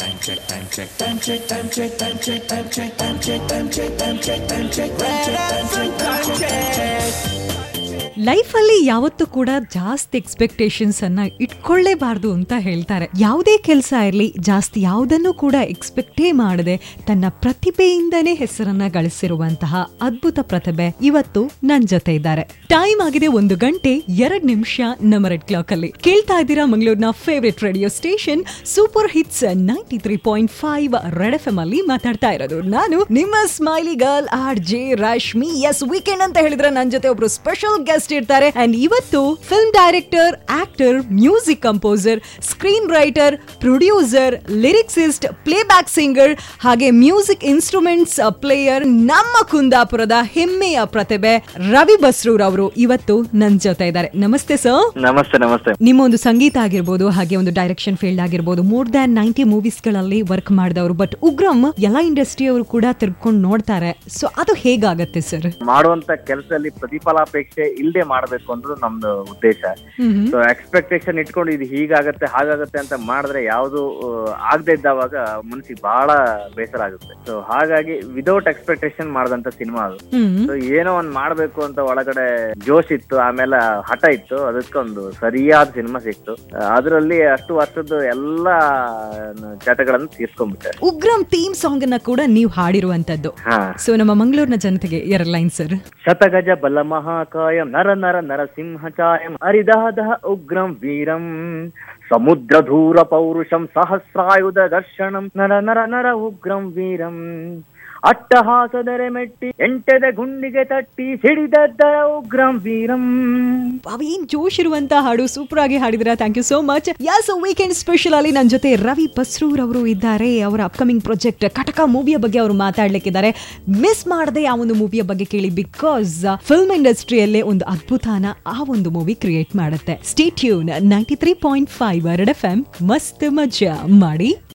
time check, time check, time check, time check, time check, time check, time check, time check, time check, time check, time check, time check, time check. ಲೈಫಲ್ಲಿ ಯಾವತ್ತೂ ಕೂಡ ಜಾಸ್ತಿ expectations ಅನ್ನ ಇಟ್ಕೊಳ್ಳೇಬಾರ್ದು ಅಂತ ಹೇಳ್ತಾರೆ ಯಾವುದೇ ಕೆಲಸ ಇರಲಿ ಜಾಸ್ತಿ ಯಾವುದನ್ನು ಕೂಡ ಎಕ್ಸ್ಪೆಕ್ಟೇ ಮಾಡದೆ ತನ್ನ ಪ್ರತಿಭೆಯಿಂದನೇ ಹೆಸರನ್ನ ಗಳಿಸಿರುವಂತಹ ಅದ್ಭುತ ಪ್ರತಿಭೆ ಇವತ್ತು ನನ್ ಜೊತೆ ಇದ್ದಾರೆ ಟೈಮ್ ಆಗಿದೆ ಒಂದು ಗಂಟೆ ಎರಡ್ ನಿಮಿಷ ನಮ್ಮ ರೆಡ್ ಕ್ಲಾಕ್ ಅಲ್ಲಿ ಕೇಳ್ತಾ ಇದ್ದೀರಾ ಮಂಗಳೂರಿನ favourite radio station super hits ninety three point five red F M ಅಲ್ಲಿ ಮಾತಾಡ್ತಾ ಇರೋದು ನಾನು ನಿಮ್ಮ smiley girl R J Rashmi S weekend ಅಂತ ಹೇಳಿದ್ರೆ ನನ್ನ ಜೊತೆ ಒಬ್ರು ಸ್ಪೆಷಲ್ ಗೆಸ್ಟ್ ಇರ್ತಾರೆ ಅಂಡ್ ಇವತ್ತು film director actor music composer screen writer producer lyricist playback singer ಹಾಗೆ ಮ್ಯೂಸಿಕ್ ಇನ್ಸ್ಟ್ರೂಮೆಂಟ್ಸ್ ಪ್ಲೇಯರ್ ನಮ್ಮ ಕುಂದಾಪುರದ ಹೆಮ್ಮೆಯ ಪ್ರತಿಭೆ ರವಿ ಬಸ್ರೂರ್ ಅವರು ಇವತ್ತು ನನ್ನ ಜೊತೆ ಇದ್ದಾರೆ ನಮಸ್ತೆ ಸರ್ ನಮಸ್ತೆ ನಮಸ್ತೆ ನಿಮ್ಮ ಒಂದು ಸಂಗೀತ ಆಗಿರ್ಬೋದು ಹಾಗೆ ಒಂದು ಡೈರೆಕ್ಷನ್ ಫೀಲ್ಡ್ ಆಗಿರ್ಬೋದು ಮೋರ್ ದ್ಯಾನ್ ನೈಂಟಿ ಮೂವೀಸ್ ಗಳಲ್ಲಿ ವರ್ಕ್ ಮಾಡಿದವರು ಬಟ್ ಉಗ್ರಂ ಎಲ್ಲ ಇಂಡಸ್ಟ್ರಿ ಅವರು ಕೂಡ ತಿರ್ಕೊಂಡು ನೋಡ್ತಾರೆ ಸೊ ಅದು ಹೇಗಾಗತ್ತೆ ಸರ್ ಮಾಡುವಂತ ಕೆಲಸದಲ್ಲಿ ಪ್ರತಿಫಲಾಪೇಕ್ಷೆ ಇಲ್ಲದೆ ಮಾಡಬೇಕು ಅನ್ನೋದು ನಮ್ದು ಉದ್ದೇಶ ಸೊ ಎಕ್ಸ್ಪೆಕ್ಟೇಷನ್ ಇಟ್ಕೊಂಡು ಇದು ಹೀಗಾಗತ್ತೆ ಹಾಗಾಗತ್ತೆ ಅಂತ ಮಾಡಿದ್ರೆ ಯಾವುದು ಆಗದೆ ಇದ್ದಾವಾಗ ಮನಸ್ಸಿಗೆ ಬಹಳ ಬೇಸರ ಆಗುತ್ತೆ ಸೊ ಹಾಗಾಗಿ ವಿದೌಟ್ ಎಕ್ಸ್ಪೆಕ್ಟೇಷನ್ ಮಾಡಿದಂತ ಸಿನಿಮಾ ಅದು ಹ್ಮ್ ಸೊ ಏನೋ ಒಂದ್ ಮಾಡ್ಬೇಕು ಅಂತ ಒಳಗಡೆ ಜೋಶ್ ಇತ್ತು ಆಮೇಲೆ ಹಠ ಇತ್ತು ಅದಕ್ಕೊಂದು ಸರಿಯಾದ ಸಿನಿಮಾ ಸಿಕ್ತು ಅದರಲ್ಲಿ ಅಷ್ಟು ವರ್ಷದ ಎಲ್ಲಾ ಚಟಗಳನ್ನು ತೀರ್ಸ್ಕೊಂಡ್ಬಿಟ್ಟೆ ಉಗ್ರಂ ಥೀಮ್ ಸಾಂಗ್ ಅನ್ನ ಕೂಡ ನೀವು ಹಾಡಿರುವಂತದ್ದು ಹಾ ಸೊ ನಮ್ಮ ಮಂಗಳೂರಿನ ಜನತೆಗೆ ಎರಡು ಲೈನ್ ಸರ್ ಶತಗಜ ಬಲ ಮಹಾಕಾಯಂ ನರ ನರ ನರಸಿಂಹಚಾಯಂ ಹರಿದಾದ ಉಗ್ರಂ ವೀರಂ ಸಮುದ್ರ ಧೂರ ಪೌರುಷಂ ಸಹಸ್ರಾಯುಧ ದರ್ಶನಂ ನರ ನರ ನರ ಉಗ್ರಂ ವೀರಂ ಅಟ್ಟಹಾಸದರೆ ಮೆಟ್ಟಿ ಎಂಟೆದ ಗುಂಡಿಗೆ ತಟ್ಟಿ ಸಿಡಿದದ್ದರ ಉಗ್ರಂ ವೀರಂ ಅವೇನ್ ಜೋಶ್ ಇರುವಂತ ಹಾಡು ಸೂಪರ್ ಆಗಿ ಹಾಡಿದ್ರ ಥ್ಯಾಂಕ್ ಯು ಸೋ ಮಚ್ ಯಾಸ್ ವೀಕೆಂಡ್ ಸ್ಪೆಷಲ್ ಅಲ್ಲಿ ನನ್ನ ಜೊತೆ ರವಿ ಬಸ್ರೂರ್ ಅವರು ಇದ್ದಾರೆ ಅವರ ಅಪ್ಕಮಿಂಗ್ ಪ್ರಾಜೆಕ್ಟ್ ಕಟಕ ಮೂವಿಯ ಬಗ್ಗೆ ಅವರು ಮಾತಾಡ್ಲಿಕ್ಕಿದ್ದಾರೆ ಮಿಸ್ ಮಾಡದೆ ಆ ಒಂದು ಮೂವಿಯ ಬಗ್ಗೆ ಕೇಳಿ ಬಿಕಾಸ್ ಫಿಲ್ಮ್ ಇಂಡಸ್ಟ್ರಿಯಲ್ಲೇ ಒಂದು ಅದ್ಭುತನ ಆ ಒಂದು ಮೂವಿ ಕ್ರಿಯೇಟ್ ಮಾಡುತ್ತೆ stay tuned ninety three point five red F M ಮಸ್ತ್ ಮಜಾ ಮಾಡಿ